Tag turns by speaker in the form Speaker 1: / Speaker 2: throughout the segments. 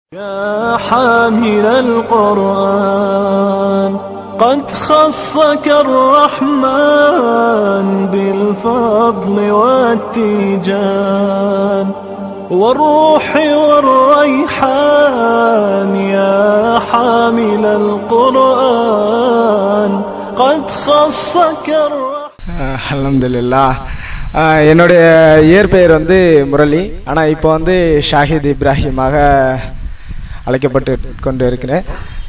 Speaker 1: يا حامل القرآن قد خصك الرحمن بالفضل والتيجان والروح والريحان يا حامل القرآن قد خصك الرحمن
Speaker 2: அல்ஹம்துலில்லா ஆஹ் என்னுடைய இயற்பெயர் வந்து முரளி ஆனால் இப்போ வந்து ஷாஹித் இப்ராஹிமாக அழைக்கப்பட்டு கொண்டு இருக்கிறேன்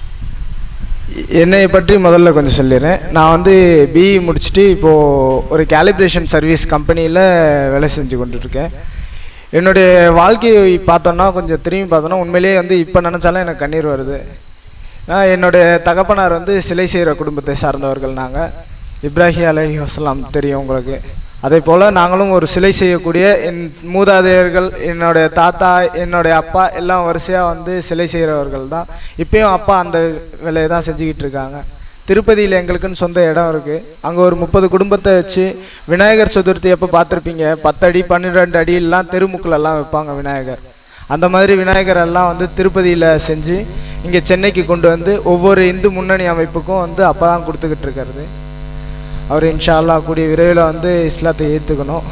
Speaker 2: என்னை பற்றி முதல்ல கொஞ்சம் சொல்லிடுறேன் நான் வந்து பிஇ முடிச்சுட்டு இப்போது ஒரு கேலிப்ரேஷன் சர்வீஸ் கம்பெனியில் வேலை செஞ்சு கொண்டுருக்கேன் என்னுடைய வாழ்க்கையை பார்த்தோன்னா கொஞ்சம் திரும்பி பார்த்தோன்னா உண்மையிலேயே வந்து இப்போ நினச்சாலும் எனக்கு கண்ணீர் வருது நான் என்னுடைய தகப்பனார் வந்து சிலை செய்கிற குடும்பத்தை சார்ந்தவர்கள் நாங்கள் இப்ராஹிம் அலஹி வசலாம் தெரியும் உங்களுக்கு அதே போல் நாங்களும் ஒரு சிலை செய்யக்கூடிய என் மூதாதையர்கள் என்னுடைய தாத்தா என்னுடைய அப்பா எல்லாம் வரிசையாக வந்து சிலை செய்கிறவர்கள் தான் இப்பயும் அப்பா அந்த வேலையை தான் செஞ்சுக்கிட்டு இருக்காங்க திருப்பதியில் எங்களுக்குன்னு சொந்த இடம் இருக்கு அங்கே ஒரு முப்பது குடும்பத்தை வச்சு விநாயகர் சதுர்த்தி எப்போ பார்த்துருப்பீங்க பத்தடி பன்னிரெண்டு அடி எல்லாம் தெருமுக்கில் எல்லாம் வைப்பாங்க விநாயகர் அந்த மாதிரி விநாயகர் எல்லாம் வந்து திருப்பதியில் செஞ்சு இங்கே சென்னைக்கு கொண்டு வந்து ஒவ்வொரு இந்து முன்னணி அமைப்புக்கும் வந்து அப்போ தான் கொடுத்துக்கிட்டு இருக்கிறது அவர் இன்ஷா அல்லாஹ் கூடிய விரைவில் வந்து இஸ்லாத்தை ஏற்றுக்கணும்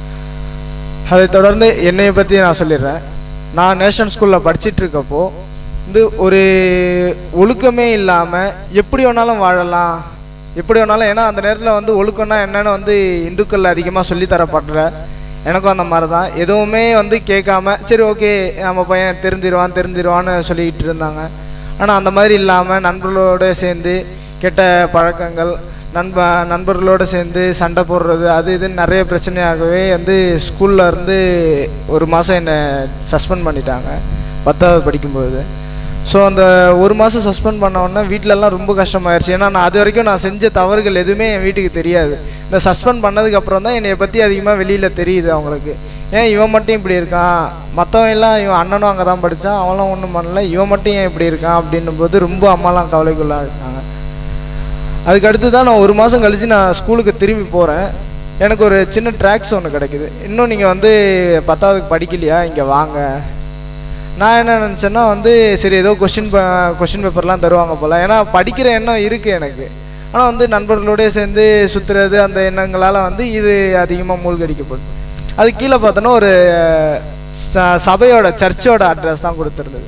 Speaker 2: அதை தொடர்ந்து என்னைய பற்றி நான் சொல்லிடுறேன் நான் நேஷனல் ஸ்கூலில் படிச்சிட்டு இருக்கப்போ வந்து ஒரு ஒழுக்கமே இல்லாமல் எப்படி வேணாலும் வாழலாம் எப்படி வேணாலும் ஏன்னா அந்த நேரத்தில் வந்து ஒழுக்கம்னா என்னன்னு வந்து இந்துக்கள் அதிகமாக சொல்லித்தரப்படுற எனக்கும் அந்த மாதிரி தான் எதுவுமே வந்து கேட்காம சரி ஓகே நம்ம பையன் தெரிஞ்சிருவான் தெரிஞ்சிருவான்னு சொல்லிக்கிட்டு இருந்தாங்க ஆனால் அந்த மாதிரி இல்லாமல் நண்பர்களோடு சேர்ந்து கெட்ட பழக்கங்கள் நண்ப நண்பர்களோடு சேர்ந்து சண்டை போடுறது அது இதுன்னு நிறைய பிரச்சனையாகவே வந்து ஸ்கூல்ல இருந்து ஒரு மாதம் என்னை சஸ்பெண்ட் பண்ணிட்டாங்க பத்தாவது படிக்கும்போது ஸோ அந்த ஒரு மாதம் சஸ்பெண்ட் பண்ண உடனே வீட்டிலலாம் ரொம்ப கஷ்டமாயிருச்சு ஏன்னா நான் அது வரைக்கும் நான் செஞ்ச தவறுகள் எதுவுமே என் வீட்டுக்கு தெரியாது இந்த சஸ்பெண்ட் பண்ணதுக்கு அப்புறம் தான் என்னைய பற்றி அதிகமாக வெளியில் தெரியுது அவங்களுக்கு ஏன் இவன் மட்டும் இப்படி இருக்கான் மற்றவன் எல்லாம் இவன் அண்ணனும் அங்கே தான் படித்தான் அவனும் ஒன்றும் பண்ணல இவன் மட்டும் ஏன் இப்படி இருக்கான் அப்படின்னும் போது ரொம்ப அம்மாலாம் கவலைக்குள்ளாக இருக்காங்க அதுக்கு அடுத்து தான் நான் ஒரு மாதம் கழிச்சு நான் ஸ்கூலுக்கு திரும்பி போகிறேன் எனக்கு ஒரு சின்ன ட்ராக்ஸ் ஒன்று கிடைக்குது இன்னும் நீங்கள் வந்து பத்தாவதுக்கு படிக்கலையா இங்கே வாங்க நான் என்ன நினச்சேன்னா வந்து சரி ஏதோ கொஷின் கொஷின் பேப்பர்லாம் தருவாங்க போல் ஏன்னா படிக்கிற எண்ணம் இருக்குது எனக்கு ஆனால் வந்து நண்பர்களோடய சேர்ந்து சுற்றுறது அந்த எண்ணங்களால் வந்து இது அதிகமாக மூழ்கடிக்கப்படும் அது கீழே பார்த்தோன்னா ஒரு ச- சபையோட சர்ச்சோட அட்ரஸ் தான் கொடுத்துருந்தது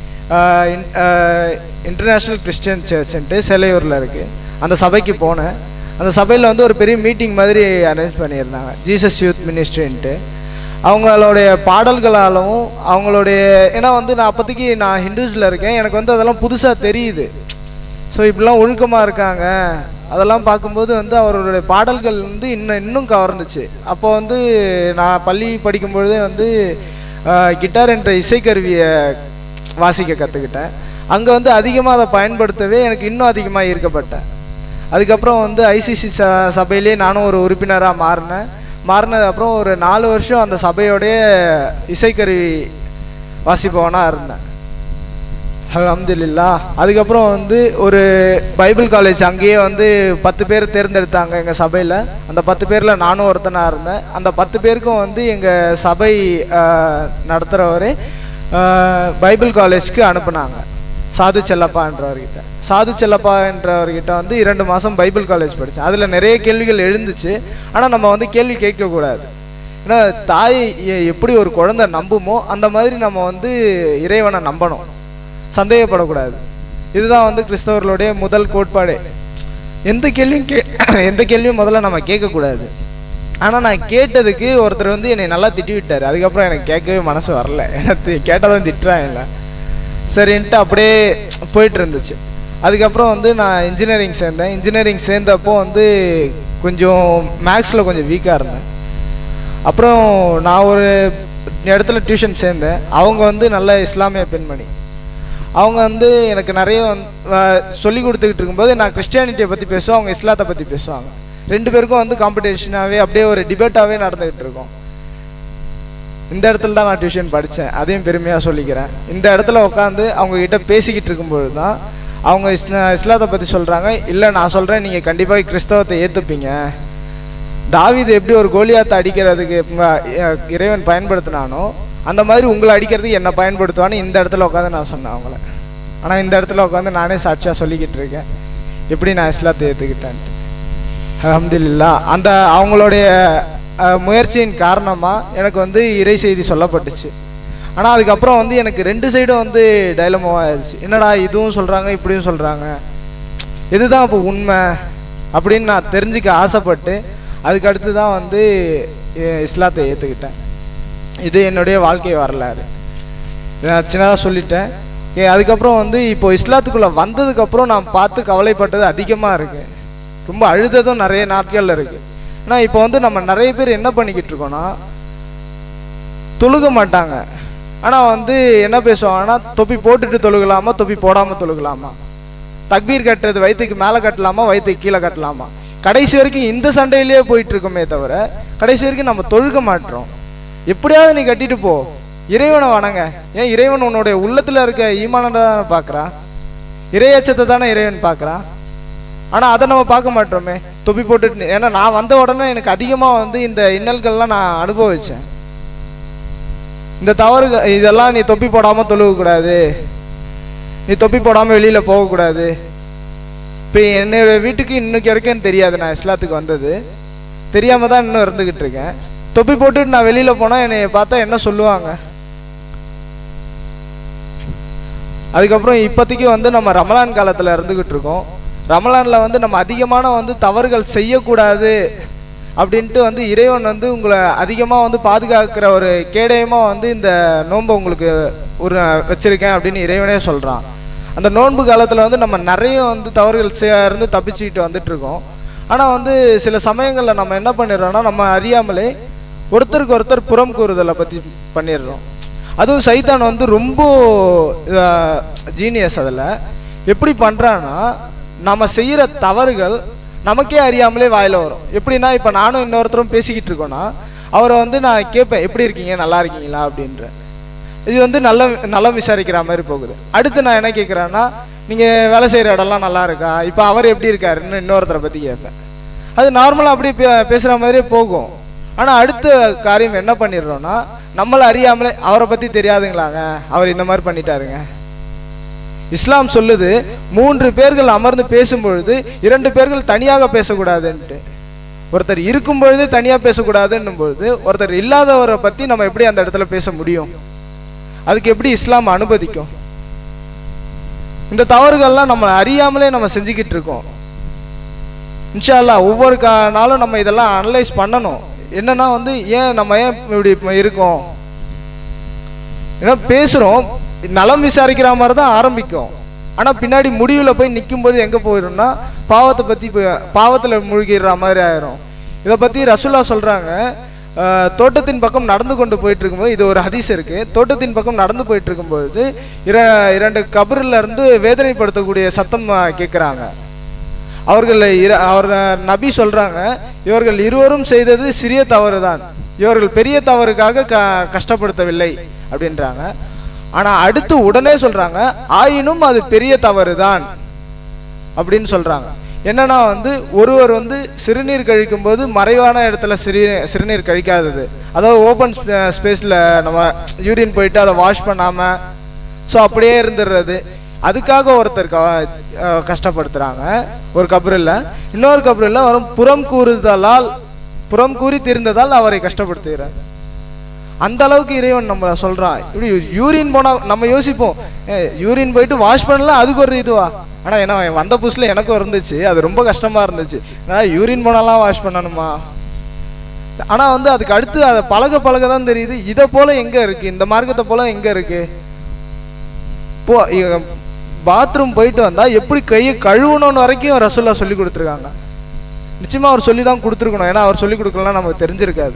Speaker 2: இன்டர்நேஷ்னல் கிறிஸ்டியன் சர்ச்ன்ட்டு சிலையூரில் இருக்குது அந்த சபைக்கு போனேன் அந்த சபையில் வந்து ஒரு பெரிய மீட்டிங் மாதிரி அரேஞ்ச் பண்ணியிருந்தாங்க ஜீசஸ் யூத் மினிஸ்ட்ரின்ட்டு அவங்களுடைய பாடல்களாலும் அவங்களுடைய ஏன்னா வந்து நான் அப்போதைக்கு நான் ஹிந்துஸில் இருக்கேன் எனக்கு வந்து அதெல்லாம் புதுசாக தெரியுது ஸோ இப்படிலாம் ஒழுக்கமாக இருக்காங்க அதெல்லாம் பார்க்கும்போது வந்து அவர்களுடைய பாடல்கள் வந்து இன்னும் இன்னும் கவர்ந்துச்சு அப்போ வந்து நான் பள்ளி படிக்கும் பொழுதே வந்து கிட்டார் என்ற இசைக்கருவியை வாசிக்க கற்றுக்கிட்டேன் அங்கே வந்து அதிகமாக அதை பயன்படுத்தவே எனக்கு இன்னும் அதிகமாக ஈர்க்கப்பட்டேன் அதுக்கப்புறம் வந்து ஐசிசி ச சபையிலே நானும் ஒரு உறுப்பினராக மாறினேன் மாறினது அப்புறம் ஒரு நாலு வருஷம் அந்த சபையோடைய இசைக்கருவி வாசிப்பவனாக இருந்தேன் அல்ஹம்துலில்லா அதுக்கப்புறம் வந்து ஒரு பைபிள் காலேஜ் அங்கேயே வந்து பத்து பேர் தேர்ந்தெடுத்தாங்க எங்கள் சபையில் அந்த பத்து பேரில் நானும் ஒருத்தனாக இருந்தேன் அந்த பத்து பேருக்கும் வந்து எங்கள் சபை நடத்துகிறவர் பைபிள் காலேஜ்க்கு அனுப்புனாங்க சாது செல்லப்பான்றவர்கிட்ட சாது செல்லப்பா என்றவர்கிட்ட வந்து இரண்டு மாதம் பைபிள் காலேஜ் படித்தேன் அதில் நிறைய கேள்விகள் எழுந்துச்சு ஆனால் நம்ம வந்து கேள்வி கேட்கக்கூடாது ஏன்னா தாய் எ- எப்படி ஒரு குழந்தை நம்புமோ அந்த மாதிரி நம்ம வந்து இறைவனை நம்பணும் சந்தேகப்படக்கூடாது இதுதான் வந்து கிறிஸ்தவர்களுடைய முதல் கோட்பாடே எந்த கேள்வியும் கே எந்த கேள்வியும் முதல்ல நம்ம கேட்கக்கூடாது ஆனால் நான் கேட்டதுக்கு ஒருத்தர் வந்து என்னை நல்லா திட்டி விட்டார் அதுக்கப்புறம் எனக்கு கேட்கவே மனசு வரல எனக்கு கேட்டதும் திட்டுறான் இல்லை சரின்ட்டு அப்படியே போயிட்டு இருந்துச்சு அதுக்கப்புறம் வந்து நான் இன்ஜினியரிங் சேர்ந்தேன் இன்ஜினியரிங் சேர்ந்தப்போ வந்து கொஞ்சம் மேக்ஸில் கொஞ்சம் வீக்காக இருந்தேன் அப்புறம் நான் ஒரு இடத்துல டியூஷன் சேர்ந்தேன் அவங்க வந்து நல்ல இஸ்லாமிய பெண்மணி அவங்க வந்து எனக்கு நிறைய சொல்லி கொடுத்துக்கிட்டு இருக்கும்போது நான் கிறிஸ்டியானிட்டியை பற்றி பேசுவேன் அவங்க இஸ்லாத்தை பற்றி பேசுவாங்க ரெண்டு பேருக்கும் வந்து காம்படிஷனாகவே அப்படியே ஒரு டிபேட்டாகவே நடந்துகிட்டு இருக்கும் இந்த இடத்துல தான் நான் டியூஷன் படித்தேன் அதையும் பெருமையாக சொல்லிக்கிறேன் இந்த இடத்துல உட்காந்து அவங்க கிட்ட பேசிக்கிட்டு இருக்கும்பொழுது தான் அவங்க இஸ்லா இஸ்லாத்தை பற்றி சொல்கிறாங்க இல்லை நான் சொல்கிறேன் நீங்கள் கண்டிப்பாக கிறிஸ்தவத்தை ஏற்றுப்பீங்க தாவீது எப்படி ஒரு கோலியாத்தை அடிக்கிறதுக்கு ம- இறைவன் பயன்படுத்தினானோ அந்த மாதிரி உங்களை அடிக்கிறதுக்கு என்ன பயன்படுத்துவான்னு இந்த இடத்துல உட்காந்து நான் சொன்னேன் அவங்கள ஆனா இந்த இடத்துல உட்காந்து நானே சாட்சியா சொல்லிக்கிட்டு இருக்கேன் எப்படி நான் இஸ்லாத்தை ஏத்துக்கிட்டேன்ட்டு அல்ஹம்துலில்லா அந்த அவங்களுடைய அஹ், முயற்சியின் காரணமா எனக்கு வந்து இறை செய்தி சொல்லப்பட்டுச்சு ஆனா அதுக்கப்புறம் வந்து எனக்கு ரெண்டு சைடும் வந்து டைலமோ ஆயிடுச்சு என்னடா இதுவும் சொல்றாங்க இப்படியும் சொல்றாங்க இதுதான் இப்போ உண்மை அப்படின்னு நான் தெரிஞ்சுக்க ஆசைப்பட்டு அதுக்கு அடுத்து தான் வந்து அஹ், இஸ்லாத்தை ஏத்துக்கிட்டேன் இது என்னுடைய வாழ்க்கை வரலாறு நான் சின்னதாக சொல்லிட்டேன் ஏ அதுக்கப்புறம் வந்து இப்போ இஸ்லாத்துக்குள்ள வந்ததுக்கு அப்புறம் நான் பார்த்து கவலைப்பட்டது அதிகமா இருக்கு ரொம்ப அழுததும் நிறைய நாட்கள்ல இருக்கு ஆனா இப்போ வந்து நம்ம நிறைய பேர் என்ன பண்ணிக்கிட்டு இருக்கோம்னா தொழுக மாட்டாங்க ஆனா வந்து என்ன பேசுவாங்கன்னா தொப்பி போட்டுட்டு தொழுகலாமா தொப்பி போடாம தொழுகலாமா தக்பீர் கட்டுறது வயிற்றுக்கு மேல கட்டலாமா வயிற்றுக்கு கீழே கட்டலாமா கடைசி வரைக்கும் இந்த சண்டையிலேயே போயிட்டு இருக்கோமே தவிர கடைசி வரைக்கும் நம்ம தொழுக மாட்டோம் எப்படியாவது நீ கட்டிட்டு போ இறைவனை வணங்க ஏன் இறைவன் உன்னுடைய உள்ளத்துல இருக்க ஈமானதை தானே பாக்குறான் இறையச்சத்தை தானே இறைவன் பார்க்கறான் ஆனா அதை நம்ம பார்க்க மாட்டோமே தொப்பி போட்டுட்டு ஏன்னா நான் வந்த உடனே எனக்கு அதிகமா வந்து இந்த இன்னல்கள்லாம் நான் அனுபவிச்சேன் இந்த தவறு இதெல்லாம் நீ தொப்பி போடாம தொழுக கூடாது நீ தொப்பி போடாம வெளியில போக கூடாது இப்ப என்னோட வீட்டுக்கு இன்னைக்கு வரைக்கும் தெரியாது நான் இஸ்லாத்துக்கு வந்தது தெரியாம தான் இன்னும் இருந்துகிட்டு இருக்கேன் தொப்பி போட்டுட்டு நான் வெளியில போனா என்னை பார்த்தா என்ன சொல்லுவாங்க அதுக்கப்புறம் இப்போதைக்கு வந்து நம்ம ரமலான் காலத்துல இருந்துகிட்டு இருக்கோம் ரமலான்ல வந்து நம்ம அதிகமான வந்து தவறுகள் செய்யக்கூடாது அப்படின்ட்டு வந்து இறைவன் வந்து உங்களை அதிகமா வந்து பாதுகாக்கிற ஒரு கேடயமா வந்து இந்த நோன்பை உங்களுக்கு ஒரு வச்சிருக்கேன் அப்படின்னு இறைவனே சொல்றான் அந்த நோன்பு காலத்துல வந்து நம்ம நிறைய வந்து தவறுகள் செய்ய- இருந்து தப்பிச்சுக்கிட்டு வந்துட்டு இருக்கோம் ஆனா வந்து சில சமயங்கள்ல நம்ம என்ன பண்ணிடுறோம்னா நம்ம அறியாமலே ஒருத்தருக்கு ஒருத்தர் புறம் கூறுதலை பத்தி பண்ணிடுறோம் அதுவும் சைத்தான் வந்து ரொம்ப ஜீனியஸ் அதுல எப்படி பண்றான்னா நம்ம செய்யற தவறுகள் நமக்கே அறியாமலே வாயில வரும் எப்படின்னா இப்ப நானும் இன்னொருத்தரும் பேசிக்கிட்டு இருக்கோம்னா அவரை வந்து நான் கேட்பேன் எப்படி இருக்கீங்க நல்லா இருக்கீங்களா அப்படின்ற இது வந்து நல்ல நலம் விசாரிக்கிற மாதிரி போகுது அடுத்து நான் என்ன கேட்கிறேன்னா நீங்க வேலை செய்யற இடம்லாம் நல்லா இருக்கா இப்ப அவர் எப்படி இருக்காருன்னு இன்னொருத்தரை பத்தி கேட்பேன் அது நார்மலா அப்படியே பே- பேசுற மாதிரியே போகும் ஆனா அடுத்த காரியம் என்ன பண்ணிடுறோம்னா நம்மள அறியாமலே அவரை பத்தி தெரியாதுங்களாங்க அவர் இந்த மாதிரி பண்ணிட்டாருங்க இஸ்லாம் சொல்லுது மூன்று பேர்கள் அமர்ந்து பேசும் பொழுது இரண்டு பேர்கள் தனியாக பேசக்கூடாதுன்ட்டு ஒருத்தர் இருக்கும் பொழுது தனியா பேசக்கூடாதுன்னும் பொழுது ஒருத்தர் இல்லாதவரை பத்தி நம்ம எப்படி அந்த இடத்துல பேச முடியும் அதுக்கு எப்படி இஸ்லாம் அனுமதிக்கும் இந்த தவறுகள்லாம் நம்ம அறியாமலே நம்ம செஞ்சுக்கிட்டு இருக்கோம் இன்ஷா அல்லாஹ் ஒவ்வொரு கா- நாளும் நம்ம இதெல்லாம் அனலைஸ் பண்ணணும் என்னன்னா வந்து ஏன் நம்ம ஏன் இப்படி இப்ப இருக்கோம் ஏன்னா பேசுறோம் நலம் விசாரிக்கிற மாதிரி தான் ஆரம்பிக்கும் ஆனா பின்னாடி முடிவுல போய் நிக்கும் போது எங்க போயிடும்னா பாவத்தை பத்தி போய்- பாவத்துல மூழ்கிடுற மாதிரி ஆயிரும் இத பத்தி ரசுல்லா சொல்றாங்க ஆஹ், தோட்டத்தின் பக்கம் நடந்து கொண்டு போயிட்டு இருக்கும்போது இது ஒரு ஹதீஸ் இருக்கு தோட்டத்தின் பக்கம் நடந்து போயிட்டு இருக்கும்பொழுது இர- இரண்டு கபர்ல இருந்து வேதனைப்படுத்தக்கூடிய சத்தம் ஆஹ், கேக்குறாங்க அவர்கள் இர- அவர் நபி சொல்றாங்க இவர்கள் இருவரும் செய்தது சிறிய தவறுதான் இவர்கள் பெரிய தவறுக்காக க- கஷ்டப்படுத்தவில்லை அப்படின்றாங்க ஆனா அடுத்து உடனே சொல்றாங்க ஆயினும் அது பெரிய தவறுதான் அப்படின்னு சொல்றாங்க என்னன்னா வந்து ஒருவர் வந்து சிறுநீர் கழிக்கும் போது மறைவான இடத்துல சிறு சிறுநீர் கழிக்காதது அதாவது ஓபன் ஸ்பேஸ்ல நம்ம யூரின் போயிட்டு அதை வாஷ் பண்ணாம சோ அப்படியே இருந்துடுறது அதுக்காக ஒருத்தர் க- அஹ் கஷ்டப்படுத்துறாங்க ஒரு கபரில் இன்னொரு கபரில் வரும் புறம் கூறுதலால் புறம் கூறி தீர்ந்ததால் அவரை கஷ்டப்படுத்துகிறார் அந்த அளவுக்கு இறைவன் நம்மள சொல்றான் இப்படி யூரின் போனா நம்ம யோசிப்போம் யூரின் போயிட்டு வாஷ் பண்ணல அதுக்கு ஒரு இதுவா ஆனா ஏன்னா வந்த புதுசுல எனக்கும் இருந்துச்சு அது ரொம்ப கஷ்டமா இருந்துச்சு யூரின் போனாலாம் வாஷ் பண்ணணுமா ஆனா வந்து அதுக்கு அடுத்து அதை பழக பழக தான் தெரியுது இதை போல எங்க இருக்கு இந்த மார்க்கத்தை போல எங்க இருக்கு போ பாத்ரூம் போயிட்டு வந்தா எப்படி கையை கழுவணும்னு வரைக்கும் ரசூல்லா சொல்லி கொடுத்துருக்காங்க நிச்சயமா அவர் சொல்லி தான் கொடுத்துருக்கணும் ஏன்னா அவர் சொல்லி கொடுக்கலாம் நமக்கு தெரிஞ்சிருக்காது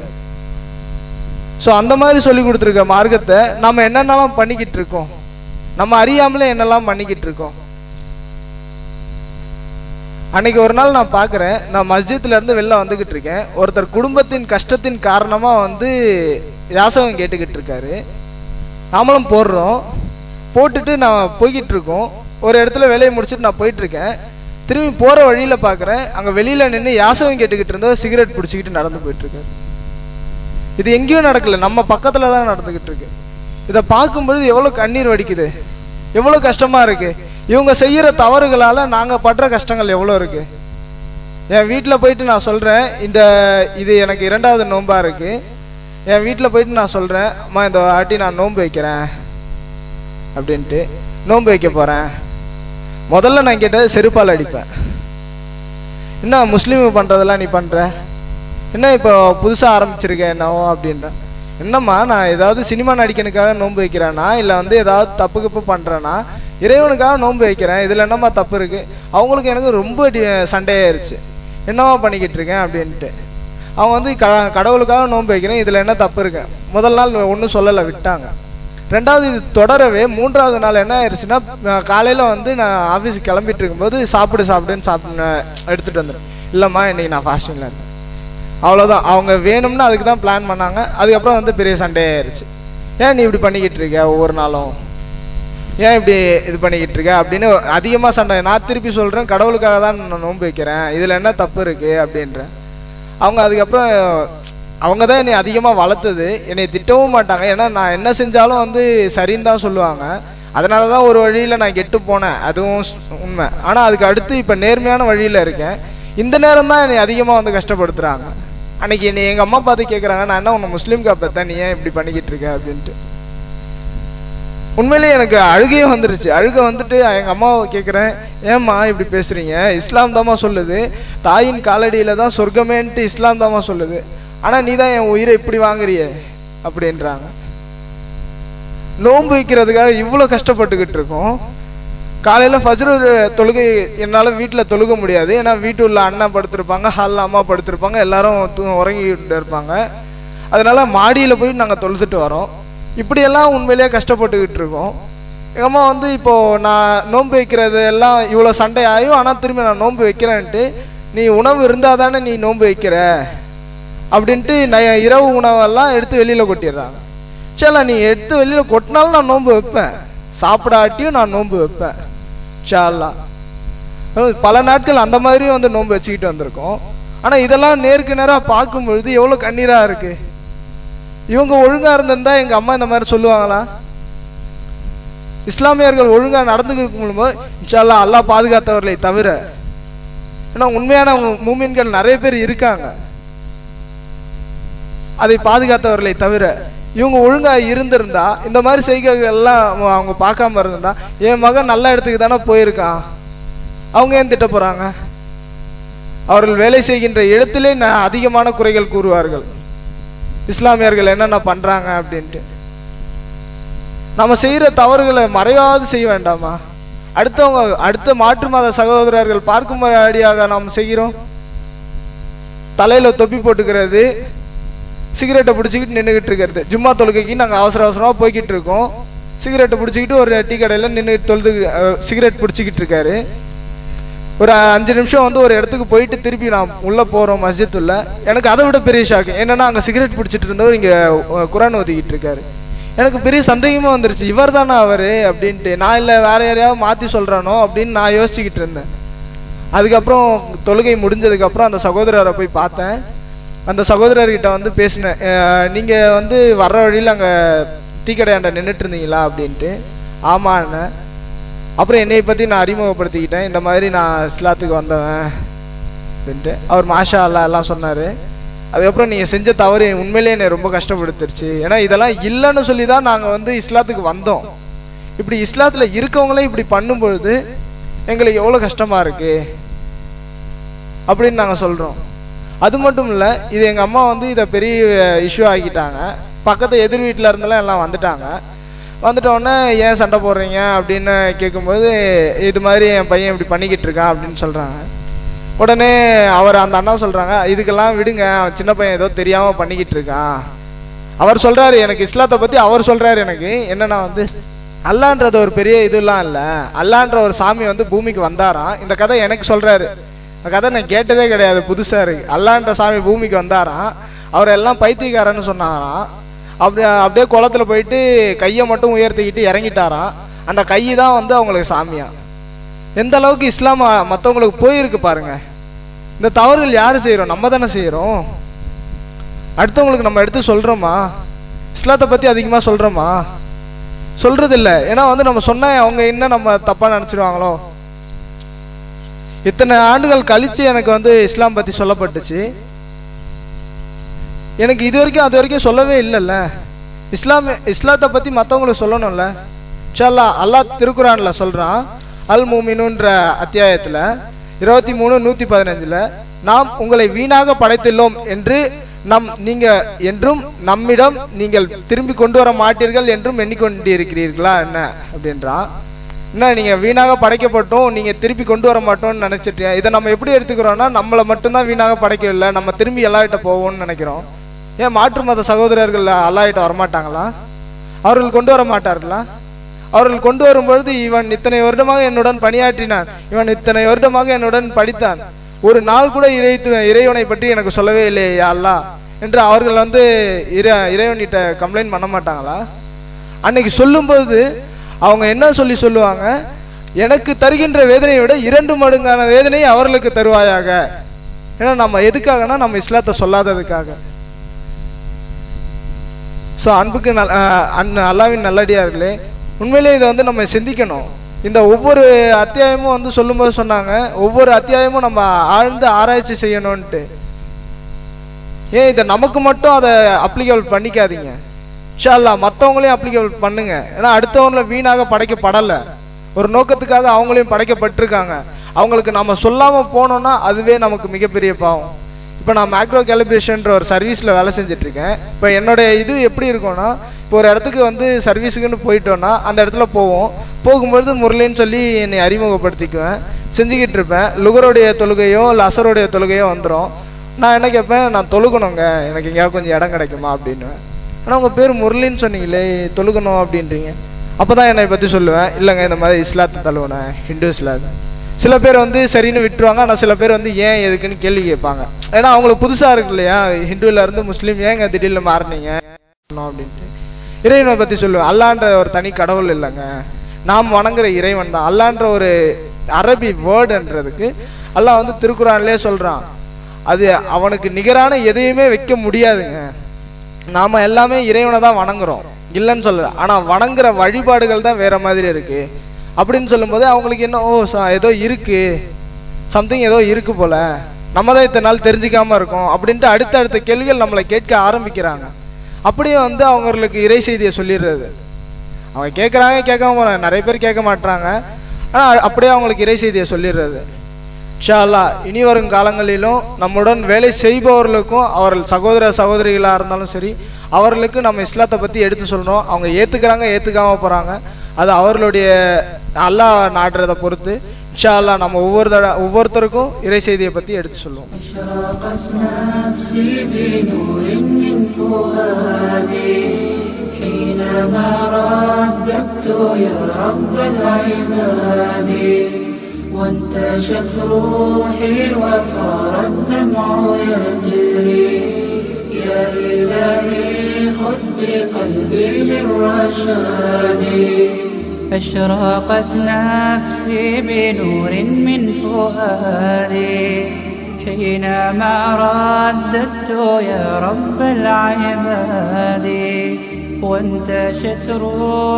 Speaker 2: சோ அந்த மாதிரி சொல்லி கொடுத்துருக்க மார்க்கத்தை நம்ம என்னென்னலாம் பண்ணிக்கிட்டு இருக்கோம் நம்ம அறியாமலே என்னெல்லாம் பண்ணிக்கிட்டு இருக்கோம் அன்னைக்கு ஒரு நாள் நான் பார்க்கறேன் நான் மஸ்ஜித்ல இருந்து வெளில வந்துகிட்டு இருக்கேன் ஒருத்தர் குடும்பத்தின் கஷ்டத்தின் காரணமா வந்து யாசகம் கேட்டுக்கிட்டு இருக்காரு நாமளும் போடுறோம் போட்டுட்டு நான் போய்கிட்டு இருக்கோம் ஒரு இடத்துல வேலையை முடிச்சுட்டு நான் போயிட்டு இருக்கேன் திரும்பி போற வழியில பார்க்கறேன் அங்க வெளியில நின்று யாசகம் கேட்டுக்கிட்டு இருந்தவர் சிகரெட் பிடிச்சிக்கிட்டு நடந்து போயிட்டு இருக்காரு இது எங்கேயும் நடக்கல நம்ம பக்கத்துல தான் நடந்துகிட்டு இருக்கு இதை பார்க்கும்பொழுது எவ்வளவு கண்ணீர் வடிக்குது எவ்வளவு கஷ்டமா இருக்கு இவங்க செய்யற தவறுகளால நாங்க படுற கஷ்டங்கள் எவ்வளவு இருக்கு என் வீட்டில் போயிட்டு நான் சொல்றேன் இந்த இது எனக்கு இரண்டாவது நோன்பா இருக்கு என் வீட்டில் போயிட்டு நான் சொல்றேன் அம்மா இந்த வாட்டி நான் நோன்பு வைக்கிறேன் அப்படின்ட்டு நோன்பு வைக்க போறேன் முதல்ல நான் கேட்டது செருப்பால் அடிப்பேன் என்ன முஸ்லீம் பண்றதெல்லாம் நீ பண்ற என்ன இப்போ புதுசா ஆரம்பிச்சிருக்க என்னவோ அப்படின்ற என்னம்மா நான் ஏதாவது சினிமா நடிக்கனுக்காக நோன்பு வைக்கிறேனா இல்ல வந்து ஏதாவது தப்பு கிப்பு பண்றேனா இறைவனுக்காக நோன்பு வைக்கிறேன் இதுல என்னம்மா தப்பு இருக்கு அவங்களுக்கு எனக்கு ரொம்ப டி- சண்டையாயிருச்சு என்னவா பண்ணிக்கிட்டு இருக்கேன் அப்படின்ட்டு அவங்க வந்து க கடவுளுக்காக நோன்பு வைக்கிறேன் இதுல என்ன தப்பு இருக்கு முதல் நாள் ஒன்றும் சொல்லலை விட்டாங்க ரெண்டாவது இது தொடரவே மூன்றாவது நாள் என்ன ஆயிடுச்சுன்னா நான் காலையில வந்து நான் ஆஃபீஸுக்கு கிளம்பிட்டு இருக்கும்போது சாப்பிடு சாப்பிடுன்னு சாப்பிட்டு எடுத்துட்டு வந்துடும் இல்லம்மா இன்னைக்கு நான் ஃபாஸ்டிங்ல இருந்தேன் அவ்வளவுதான் அவங்க வேணும்னு அதுக்கு தான் பிளான் பண்ணாங்க அதுக்கப்புறம் வந்து பெரிய சண்டே ஆயிருச்சு ஏன் நீ இப்படி பண்ணிக்கிட்டு இருக்க ஒவ்வொரு நாளும் ஏன் இப்படி இது பண்ணிக்கிட்டு இருக்க அப்படின்னு அதிகமா சண்டை நான் திருப்பி சொல்றேன் கடவுளுக்காக தான் நான் நோன்பு வைக்கிறேன் இதுல என்ன தப்பு இருக்கு அப்படின்றேன் அவங்க அதுக்கப்புறம் அவங்க தான் என்னை அதிகமா வளர்த்தது என்னை திட்டவும் மாட்டாங்க ஏன்னா நான் என்ன செஞ்சாலும் வந்து சரின்னு தான் சொல்லுவாங்க அதனால தான் ஒரு வழியில நான் கெட்டு போனேன் அதுவும் ஸ்- உண்மை ஆனா அதுக்கு அடுத்து இப்ப நேர்மையான வழியில இருக்கேன் இந்த நேரம் தான் என்னை அதிகமா வந்து கஷ்டப்படுத்துறாங்க அன்னைக்கு என்னை எங்க அம்மா பார்த்து கேக்குறாங்க நான் என்ன உன்னை முஸ்லீம் காப்பத்தான் நீ ஏன் இப்படி பண்ணிக்கிட்டு இருக்க அப்படின்ட்டு உண்மையிலேயே எனக்கு அழுகையே வந்துருச்சு அழுக வந்துட்டு எங்க அம்மாவை கேக்குறேன் ஏம்மா இப்படி பேசுறீங்க இஸ்லாம் தாம்மா சொல்லுது தாயின் காலடியில தான் சொர்க்கமேன்ட்டு இஸ்லாம் தாம்மா சொல்லுது ஆனா நீ தான் என் உயிரை இப்படி வாங்குறியே அப்படின்றாங்க நோன்பு வைக்கிறதுக்காக இவ்வளவு கஷ்டப்பட்டுக்கிட்டு இருக்கோம் காலையில ஃபஜ்ரு தொழுகை என்னால வீட்டுல தொழுக முடியாது ஏன்னா வீட்டு உள்ள அண்ணா படுத்திருப்பாங்க ஹால்ல அம்மா படுத்திருப்பாங்க எல்லாரும் தூ- உறங்கிட்டு இருப்பாங்க அதனால மாடியில போய் நாங்க தொழுதுட்டு வரோம் இப்படியெல்லாம் உண்மையிலேயே கஷ்டப்பட்டுக்கிட்டு இருக்கோம் எங்க அம்மா வந்து இப்போ நான் நோன்பு வைக்கிறது எல்லாம் இவ்வளவு சண்டை ஆயும் ஆனா திரும்பி நான் நோன்பு வைக்கிறேன்ட்டு நீ உணவு இருந்தா தானே நீ நோன்பு வைக்கிற அப்படின்ட்டு ந- இரவு உணவெல்லாம் எடுத்து வெளியில கொட்டிடுறாங்க சரி நீ எடுத்து வெளியில கொட்டினாலும் நான் நோன்பு வைப்பேன் சாப்பிடாட்டியும் நான் நோன்பு வைப்பேன் இன்ஷா அல்லாஹ். அதாவது பல நாட்கள் அந்த மாதிரியும் வந்து நோன்பு வச்சுக்கிட்டு வந்திருக்கோம் ஆனா இதெல்லாம் நேருக்கு நேரா பார்க்கும் பொழுது எவ்வளவு கண்ணீரா இருக்கு இவங்க ஒழுங்கா இருந்திருந்தா எங்க அம்மா இந்த மாதிரி சொல்லுவாங்களா இஸ்லாமியர்கள் ஒழுங்கா நடந்துக்கும் போது இன்ஷா அல்லாஹ் அல்லாஹ் பாதுகாத்தவர்களை தவிர ஏன்னா உண்மையான மூமின்கள் நிறைய பேர் இருக்காங்க அதை பாதுகாத்தவர்களை தவிர இவங்க ஒழுங்கா இருந்திருந்தா இந்த மாதிரி செய்கைகள் எல்லாம் அவங்க- அவங்க பார்க்காம இருந்திருந்தா என் மகன் நல்ல இடத்துக்கு தானே போயிருக்கான் அவங்க ஏன் திட்ட போறாங்க அவர்கள் வேலை செய்கின்ற இடத்திலே ந- அதிகமான குறைகள் கூறுவார்கள் இஸ்லாமியர்கள் என்னென்ன பண்றாங்க அப்படின்ட்டு நம்ம செய்யற தவறுகளை மறைவாது செய்ய வேண்டாமா அடுத்தவங்க அடுத்த மாற்று மத சகோதரர்கள் பார்க்கும்படியாக நாம் செய்கிறோம் தலையில தொப்பி போட்டுக்கிறது சிகரெட்டை பிடிச்சிக்கிட்டு நின்றுகிட்டு இருக்கிறது ஜும்மா தொழுகைக்கு நாங்கள் அவசர அவசரமா போய்கிட்டு இருக்கோம் சிகரெட்டை பிடிச்சிக்கிட்டு ஒரு டீ கடையில் நின்று தொழுது அஹ், சிகரெட் பிடிச்சிக்கிட்டு இருக்காரு ஒரு அஞ்சு நிமிஷம் வந்து ஒரு இடத்துக்கு போயிட்டு திருப்பி நான் உள்ள போறோம் மஸ்ஜித் உள்ள எனக்கு அதை விட பெரிய ஷாக்கு என்னன்னா அங்க சிகரெட் பிடிச்சிட்டு இருந்தவர் இங்க அஹ், குரான் ஒதுக்கிட்டு இருக்காரு எனக்கு பெரிய சந்தேகமா வந்துருச்சு இவர் தானே அவரு அப்படின்ட்டு நான் இல்ல வேற யாரையாவது மாத்தி சொல்றானோ அப்படின்னு நான் யோசிச்சுக்கிட்டு இருந்தேன் அதுக்கப்புறம் தொழுகை முடிஞ்சதுக்கு அப்புறம் அந்த சகோதரரை போய் பார்த்தேன் அந்த சகோதரர்கிட்ட வந்து பேசினேன் அஹ், நீங்க வந்து வர்ற வழியில அங்க டீ கடையாண்ட நின்னுட்டு இருந்தீங்களா அப்படின்ட்டு ஆமாண்ணே அப்புறம் என்னைய பத்தி நான் அறிமுகப்படுத்திக்கிட்டேன் இந்த மாதிரி நான் இஸ்லாத்துக்கு வந்தவன் அப்படின்ட்டு அவர் மாஷா அல்லா எல்லாம் சொன்னாரு அதுக்கப்புறம் நீங்க செஞ்ச தவறு உண்மையிலேயே என்னை ரொம்ப கஷ்டப்படுத்துருச்சு ஏன்னா இதெல்லாம் இல்லைன்னு சொல்லி தான் நாங்க வந்து இஸ்லாத்துக்கு வந்தோம் இப்படி இஸ்லாத்துல இருக்கவங்களே இப்படி பண்ணும் பொழுது எங்களுக்கு எவ்வளவு கஷ்டமா இருக்கு அப்படின்னு நாங்க சொல்றோம் அது மட்டும் இல்ல இது எங்க அம்மா வந்து இதை பெரிய இஷ்யூ ஆக்கிட்டாங்க பக்கத்து எதிர் வீட்டுல இருந்தெல்லாம் எல்லாம் வந்துட்டாங்க வந்துட்ட உடனே ஏன் சண்டை போடுறீங்க அப்படின்னு கேட்கும்போது இது மாதிரி என் பையன் இப்படி பண்ணிக்கிட்டு இருக்கான் அப்படின்னு சொல்றாங்க உடனே அவர் அந்த அண்ணா சொல்றாங்க இதுக்கெல்லாம் விடுங்க அவன் சின்ன பையன் ஏதோ தெரியாம பண்ணிக்கிட்டு இருக்கான் அவர் சொல்றாரு எனக்கு இஸ்லாத்தை பத்தி அவர் சொல்றாரு எனக்கு என்னன்னா வந்து அல்லான்றது ஒரு பெரிய இதெல்லாம் இல்ல அல்லான்ற ஒரு சாமி வந்து பூமிக்கு வந்தாராம் இந்த கதை எனக்கு சொல்றாரு இந்த கதை நான் கேட்டதே கிடையாது புதுசா இருக்கு அல்லான்ற சாமி பூமிக்கு வந்தாராம் அவர் எல்லாம் பைத்தியக்காரன்னு சொன்னாராம் அப்படி அப்படியே குளத்துல போயிட்டு கையை மட்டும் உயர்த்திக்கிட்டு இறங்கிட்டாராம் அந்த கை தான் வந்து அவங்களுக்கு சாமியா எந்த அளவுக்கு இஸ்லாம் மத்தவங்களுக்கு போயிருக்கு பாருங்க இந்த தவறுகள் யாரு செய்யறோம் நம்ம தானே செய்யறோம் அடுத்தவங்களுக்கு நம்ம எடுத்து சொல்றோமா இஸ்லாத்தை பத்தி அதிகமா சொல்றோமா சொல்றது இல்ல ஏன்னா வந்து நம்ம சொன்னா அவங்க என்ன நம்ம தப்பா நினைச்சிருவாங்களோ இத்தனை ஆண்டுகள் கழிச்சு எனக்கு வந்து இஸ்லாம் பத்தி சொல்லப்பட்டுச்சு எனக்கு இது வரைக்கும் அது வரைக்கும் சொல்லவே இல்லைல்ல இஸ்லாம் இஸ்லாத்தை பத்தி மத்தவங்களுக்கு சொல்லணும்ல இன்ஷா அல்லாஹ் திருக்குறான்ல சொல்றான் அல் மூமினுன்ற அத்தியாயத்துல இருபத்தி மூணு நூத்தி பதினஞ்சுல நாம் உங்களை வீணாக படைத்துள்ளோம் என்று நம் நீங்க என்றும் நம்மிடம் நீங்கள் திரும்பி கொண்டு வர மாட்டீர்கள் என்றும் எண்ணிக்கொண்டிருக்கிறீர்களா என்ன அப்படின்றான் என்ன நீங்க வீணாக படைக்கப்பட்டோம் நீங்க திருப்பி கொண்டு வர மாட்டோம்னு நினைச்சிட்டு இதை நம்ம எப்படி எடுத்துக்கிறோம்னா நம்மளை மட்டும்தான் வீணாக படைக்கவில்லை நம்ம திரும்பி எல்லார்கிட்ட போவோம்னு நினைக்கிறோம் ஏன் மாற்று மத சகோதரர்கள் அல்லாஹ்கிட்ட வரமாட்டாங்களா அவர்கள் கொண்டு வர மாட்டார்களா அவர்கள் கொண்டு வரும் பொழுது இவன் இத்தனை வருடமாக என்னுடன் பணியாற்றினான் இவன் இத்தனை வருடமாக என்னுடன் படித்தான் ஒரு நாள் கூட இறை இறைவனை பற்றி எனக்கு சொல்லவே இல்லையே யா அல்லாஹ் என்று அவர்கள் வந்து இறை இறைவனிட்ட கம்ப்ளைண்ட் பண்ண மாட்டாங்களா அன்னைக்கு சொல்லும்போது அவங்க என்ன சொல்லி சொல்லுவாங்க எனக்கு தருகின்ற வேதனையை விட இரண்டு மடங்கான வேதனையை அவர்களுக்கு தருவாயாக ஏன்னா நம்ம எதுக்காகனா நம்ம இஸ்லாத்தை சொல்லாததுக்காக ஸோ அன்புக்கு நல் அஹ் அன் அல்லாவின் நல்லடியார்களே உண்மையிலேயே இதை வந்து நம்ம சிந்திக்கணும் இந்த ஒவ்வொரு அத்தியாயமும் வந்து சொல்லும்போது சொன்னாங்க ஒவ்வொரு அத்தியாயமும் நம்ம ஆழ்ந்து ஆராய்ச்சி செய்யணும்ன்ட்டு ஏன் இதை நமக்கு மட்டும் அதை அப்ளிகபிள் பண்ணிக்காதீங்க இன்ஷால்லா மற்றவங்களையும் அப்ளிகபிள் பண்ணுங்க ஏன்னா அடுத்தவங்கள வீணாக படைக்கப்படலை ஒரு நோக்கத்துக்காக அவங்களையும் படைக்கப்பட்டிருக்காங்க அவங்களுக்கு நம்ம சொல்லாம போனோம்னா அதுவே நமக்கு மிகப்பெரிய பாவம் இப்போ நான் மேக்ரோ கேலிப்ரேஷன்ற ஒரு சர்வீஸ்ல வேலை செஞ்சுட்டு இருக்கேன் இப்போ என்னுடைய இது எப்படி இருக்கும்னா இப்போ ஒரு இடத்துக்கு வந்து சர்வீஸுக்குன்னு போயிட்டோம்னா அந்த இடத்துல போவோம் போகும்பொழுது முரளின்னு சொல்லி என்னை அறிமுகப்படுத்திக்குவேன் செஞ்சுக்கிட்டு இருப்பேன் லுகருடைய தொழுகையோ இல்லை அசருடைய தொழுகையோ வந்துடும் நான் என்ன கேட்பேன் நான் தொழுகணுங்க எனக்கு எங்கேயாவது கொஞ்சம் இடம் கிடைக்குமா அப்படின்னு ஆனால் உங்கள் பேர் முரளின்னு சொன்னீங்களே தொழுகணும் அப்படின்றீங்க அப்போ தான் என்னை பற்றி சொல்லுவேன் இல்லைங்க இந்த மாதிரி இஸ்லாத்தை தழுவுனேன் ஹிந்து இஸ்லாம் சில பேர் வந்து சரின்னு விட்டுருவாங்க ஆனால் சில பேர் வந்து ஏன் எதுக்குன்னு கேள்வி கேட்பாங்க ஏன்னா அவங்களுக்கு புதுசாக இருக்கு இல்லையா ஹிந்துல இருந்து முஸ்லீம் ஏங்க திடீர்னு மாறினீங்க அப்படின்ட்டு இறைவனை பற்றி சொல்லுவேன் அல்லான்ற ஒரு தனி கடவுள் இல்லைங்க நாம் வணங்குற இறைவன் தான் அல்லான்ற ஒரு அரபி வேர்டுன்றதுக்கு அல்லாஹ் வந்து திருக்குறான்லேயே சொல்றான் அது அவனுக்கு நிகரான எதையுமே வைக்க முடியாதுங்க நாம எல்லாமே இறைவனை தான் வணங்குறோம் இல்லைன்னு சொல்லல ஆனா வணங்குற வழிபாடுகள் தான் வேற மாதிரி இருக்கு அப்படின்னு சொல்லும்போது அவங்களுக்கு என்ன ஓ ச- ஏதோ இருக்கு சம்திங் ஏதோ இருக்கு போல நம்ம தான் இத்தனை நாள் தெரிஞ்சுக்காம இருக்கோம் அப்படின்ட்டு அடுத்த அடுத்த கேள்விகள் நம்மளை கேட்க ஆரம்பிக்கிறாங்க அப்படியே வந்து அவங்களுக்கு இறை செய்தியை சொல்லிடுறது அவங்க கேட்குறாங்க கேட்காம போறாங்க நிறைய பேர் கேட்க மாட்றாங்க ஆனா அப்படியே அவங்களுக்கு இறை செய்தியை சொல்லிடுறது இன்ஷா அல்லாஹ் இனி வரும் காலங்களிலும் நம்முடன் வேலை செய்பவர்களுக்கும் அவர்கள் சகோதர சகோதரிகளா இருந்தாலும் சரி அவர்களுக்கு நம்ம இஸ்லாத்தை பத்தி எடுத்து சொல்லணும் அவங்க ஏத்துக்கிறாங்க ஏத்துக்காம போறாங்க அது அவர்களுடைய அல்லாஹ் நாடுறதை பொறுத்து இன்ஷா அல்லாஹ் நம்ம ஒவ்வொரு தட ஒவ்வொருத்தருக்கும் இறை செய்தியை பத்தி எடுத்து சொல்லுவோம்
Speaker 3: أشرقت نفسي بنور من فؤادي حينما رددت يا رب العباد وانتشت روحي وصار الدمع يجري يا إلهي خذ بقلبي للرشاد أشرقت نفسي بنور من فؤادي حينما رددت يا رب العباد وانتشت روحي